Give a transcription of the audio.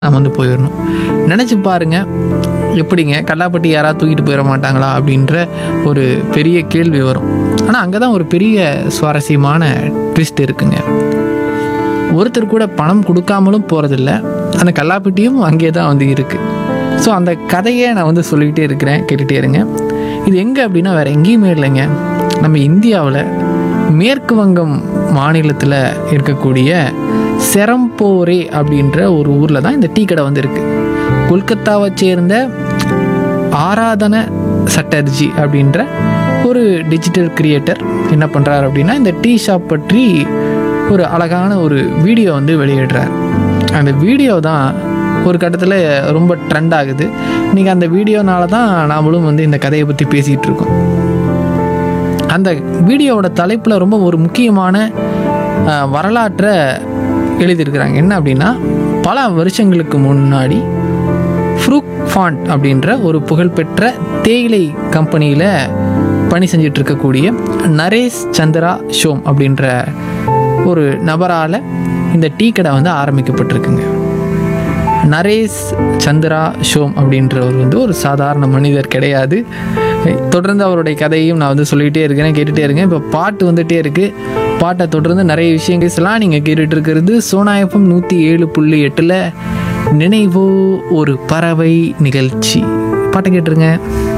நம்ம வந்து போயிடணும் நினச்சி பாருங்க எப்படிங்க கல்லாப்பட்டி யாராவது தூக்கிட்டு போயிட மாட்டாங்களா அப்படின்ற ஒரு பெரிய கேள்வி வரும் ஆனால் அங்கே தான் ஒரு பெரிய சுவாரஸ்யமான ட்விஸ்ட் இருக்குங்க ஒருத்தர் கூட பணம் கொடுக்காமலும் போகிறதில்ல அந்த கல்லாப்பட்டியும் அங்கே தான் வந்து இருக்குது ஸோ அந்த கதையை நான் வந்து சொல்லிக்கிட்டே இருக்கிறேன் கேட்டுகிட்டே இருங்க இது எங்கே அப்படின்னா வேறு எங்கேயுமே இல்லைங்க நம்ம இந்தியாவில் மேற்கு வங்கம் மாநிலத்தில் இருக்கக்கூடிய செரம்போரே அப்படின்ற ஒரு ஊரில் தான் இந்த டீ கடை வந்து இருக்குது கொல்கத்தாவை சேர்ந்த ஆராதன சட்டர்ஜி அப்படின்ற ஒரு டிஜிட்டல் கிரியேட்டர் என்ன பண்ணுறாரு அப்படின்னா இந்த டீ ஷாப் பற்றி ஒரு அழகான ஒரு வீடியோ வந்து வெளியிடுறார் அந்த வீடியோ தான் ஒரு கட்டத்தில் ரொம்ப ட்ரெண்ட் ஆகுது இன்றைக்கி அந்த வீடியோனால தான் நாமளும் வந்து இந்த கதையை பற்றி பேசிகிட்டு இருக்கோம் அந்த வீடியோவோட தலைப்பில் ரொம்ப ஒரு முக்கியமான அஹ், வரலாற்றை எழுதியிருக்கிறாங்க என்ன அப்படின்னா பல வருஷங்களுக்கு முன்னாடி ஃப்ரூக் ஃபாண்ட் அப்படின்ற ஒரு புகழ்பெற்ற தேயிலை கம்பெனியில் பணி செஞ்சுட்டு இருக்கக்கூடிய நரேஷ் சந்திரா ஷோம் அப்படின்ற ஒரு நபரால் இந்த டீ கடை வந்து ஆரம்பிக்கப்பட்டிருக்குங்க நரேஷ் சந்திரா ஷோம் அப்படின்றவர் வந்து ஒரு சாதாரண மனிதர் கிடையாது தொடர்ந்து அவருடைய கதையும் நான் வந்து சொல்லிகிட்டே இருக்கிறேன் கேட்டுகிட்டே இருக்கேன் இப்போ பாட்டு வந்துகிட்டே இருக்குது பாட்டை தொடர்ந்து நிறைய விஷயங்கள்லாம் நீங்கள் கேட்டுட்டு இருக்கிறது சோனாயப்பம் நூற்றி ஏழு புள்ளி எட்டில் நினைவோ ஒரு பறவை நிகழ்ச்சி பாட்டை கேட்டுருங்க